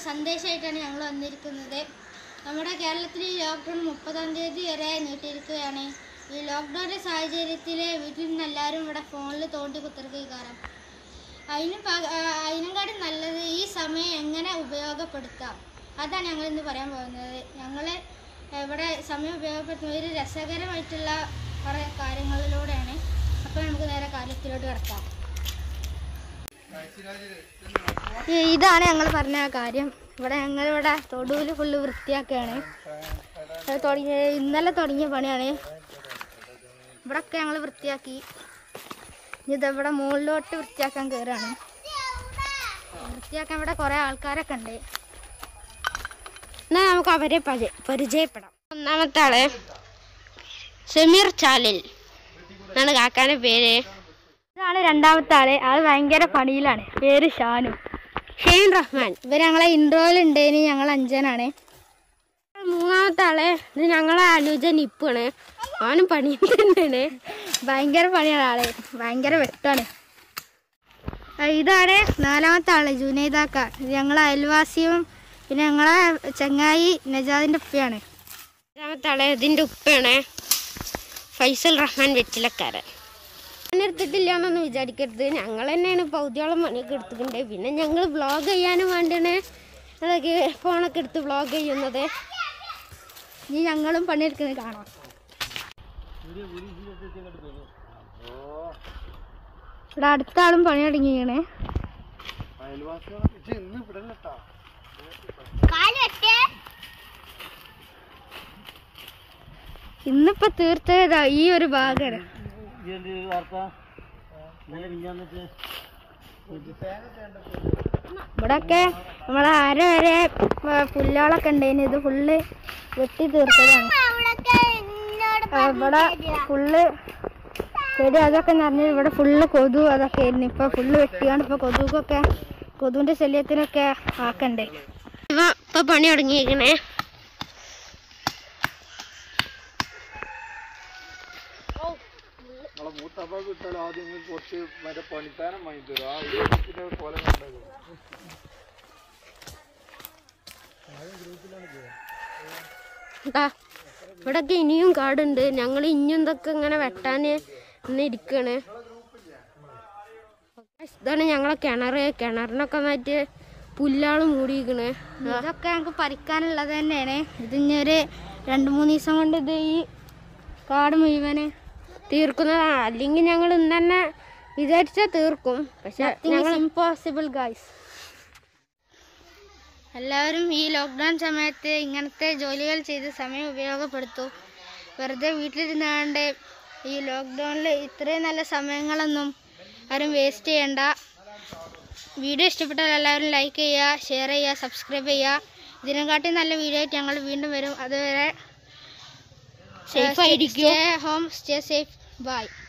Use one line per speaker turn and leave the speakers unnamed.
സന്ദേശമായിട്ടാണ് ഞങ്ങൾ വന്നിരിക്കുന്നത് നമ്മുടെ കേരളത്തിൽ ഈ ലോക്ക്ഡൗൺ മുപ്പതാം തീയതി വരെ നീട്ടിയിരിക്കുകയാണ് ഈ ലോക്ക്ഡൗണിൻ്റെ സാഹചര്യത്തിൽ വീട്ടിൽ നിന്ന് എല്ലാവരും ഇവിടെ ഫോണിൽ തോണ്ടി കുത്തിറക്കുക കാരണം അതിന് പക- ആ, അതിനെക്കാട്ടും നല്ലത് ഈ സമയം എങ്ങനെ ഉപയോഗപ്പെടുത്താം അതാണ് ഞങ്ങൾ ഇന്ന് പറയാൻ പോകുന്നത് ഞങ്ങൾ ഇവിടെ സമയം ഉപയോഗപ്പെടുത്തുന്ന ഒരു രസകരമായിട്ടുള്ള കുറേ കാര്യങ്ങളിലൂടെയാണ് അപ്പോൾ നമുക്ക് നേരെ കാര്യത്തിലോട്ട് കിടക്കാം ഈ- ഇതാണ് ഞങ്ങൾ പറഞ്ഞ കാര്യം ഇവിടെ ഞങ്ങളിവിടെ തൊടുവിൽ ഫുള്ള് വൃത്തിയാക്കുകയാണ് അത് തുടങ്ങിയ ഇന്നലെ തുടങ്ങിയ പണിയാണ് ഇവിടൊക്കെ ഞങ്ങൾ വൃത്തിയാക്കി ഇനി ഇതവിടെ മുകളിലോട്ട് വൃത്തിയാക്കാൻ കയറാണ് വൃത്തിയാക്കാൻ ഇവിടെ കുറേ ആൾക്കാരൊക്കെ ഉണ്ട്
എന്നാൽ നമുക്ക് അവരെ പരി- പരിചയപ്പെടാം ഒന്നാമത്തെ ആള് സമീർ ചാലിൽ എന്നാണ് കാക്കാന്റെ പേര്
ഇതാണ് രണ്ടാമത്തെ ആള് ആള് ഭയങ്കര പണിയിലാണ് പേര് ഷാനു
ഷെയ്ൻ റഹ്മാൻ
ഇവർ ഞങ്ങളെ ഇൻട്രോയിൽ ഉണ്ടേന് ഞങ്ങൾ അഞ്ചനാണ്
മൂന്നാമത്തെ ആള് ഇത് ഞങ്ങളെ അനുജൻ ഇപ്പാണ് അവനും പണിയുന്നുണ്ടാണ്
ഭയങ്കര പണിയാണ് ആള് ഭയങ്കര വെട്ടാണ് ആ, ഇതാണ് നാലാമത്തെ ആള് ജുനൈദാക്ക ഇത് ഞങ്ങളെ അയൽവാസിയും പിന്നെ ഞങ്ങളെ ചങ്ങായി നജാദിന്റെ ഉപ്പയാണ്
അഞ്ചാമത്തെ ആള് ഇതിന്റെ ഉപ്പയാണ് ഫൈസൽ റഹ്മാൻ വെറ്റിലക്കാരൻ എടുത്തിട്ടില്ല എന്നൊന്നും വിചാരിക്കരുത് ഞങ്ങൾ തന്നെയാണ് പൗതിയോളം പണിയൊക്കെ എടുത്തിട്ടുണ്ട് പിന്നെ ഞങ്ങൾ വ്ളോഗ് ചെയ്യാനും വേണ്ടിയാണ് അതൊക്കെ ഫോണൊക്കെ എടുത്ത് വ്ളോഗ് ചെയ്യുന്നത്
ഇനി ഞങ്ങളും പണിയെടുക്കുന്നത് കാണാം ഇവിടെ അടുത്ത ആളും പണി തുടങ്ങിയാണ് ഇന്നിപ്പോ തീർത്തത് ഈ ഒരു ഭാഗമാണ് ഇവിടൊക്കെ നമ്മളെ അര വരെ ആ, പുല്ലുകളൊക്കെ ഉണ്ടായിന് ഇത് ഫുള്ള് വെട്ടി തീർത്തതാണ് ആ, ഇവിടെ ഫുള്ള് ചെടി അതൊക്കെ നിറഞ്ഞ് ഇവിടെ ഫുള്ള് കൊതു അതൊക്കെ ആയിരുന്നു ഇപ്പൊ ഫുള്ള് വെട്ടിയാണ് ഇപ്പൊ കൊതുകൊക്കെ കൊതുവിന്റെ ശല്യത്തിനൊക്കെ ആക്കണ്ടേ
ഇവ ഇപ്പൊ പണി തുടങ്ങിയിരിക്കണേ
നമ്മളെ മൂത്തപ്പ കിട്ടാൽ ആദ്യം ഇങ്ങ് കുറച്ച് മറ്റേ പണിത്താനം വാങ്ങി തരും ആ ഇതിന്റെ പോലെ കണ്ടത്
ഇതാ ഇവിടൊക്കെ ഇനിയും കാടുണ്ട് ഞങ്ങൾ ഇനിയും ഇതൊക്കെ ഇങ്ങനെ വെട്ടാന് ഇന്ന് ഇരിക്കാണ് ഇതാണ് ഞങ്ങളെ കിണറ് കിണറിനൊക്കെ നന്നായിട്ട് പുല്ലാള് മൂടിയിരിക്കണ്
ഇതൊക്കെ ഞങ്ങൾക്ക് പറിക്കാനുള്ളത് തന്നെയാണ് ഇത് ഇനി ഒരു രണ്ട് മൂന്ന് ദിവസം കൊണ്ട് ഇത് ഈ കാട് മുഴുവന്
തീർക്കുന്നതാണ് അല്ലെങ്കിൽ ഞങ്ങൾ ഇന്ന് തന്നെ വിചാരിച്ചാൽ തീർക്കും പക്ഷെ ഞങ്ങൾ
ഇമ്പോസിബിൾ ഗൈസ് എല്ലാവരും ഈ ലോക്ക്ഡൗൺ സമയത്ത് ഇങ്ങനത്തെ ജോലികൾ ചെയ്ത് സമയം ഉപയോഗപ്പെടുത്തു വെറുതെ വീട്ടിലിരുന്നാണ്ട് ഈ ലോക്ക്ഡൗണിൽ ഇത്രയും നല്ല സമയങ്ങളൊന്നും ആരും വേസ്റ്റ് ചെയ്യണ്ട വീഡിയോ ഇഷ്ടപ്പെട്ടാൽ എല്ലാവരും ലൈക്ക് ചെയ്യുക ഷെയർ ചെയ്യുക സബ്സ്ക്രൈബ് ചെയ്യുക ഇതിനെക്കാട്ടി നല്ല വീഡിയോ ആയിട്ട് ഞങ്ങൾ വീണ്ടും വരും അതുവരെ
Safe ആയിരിക്കും.
Stay home stay safe by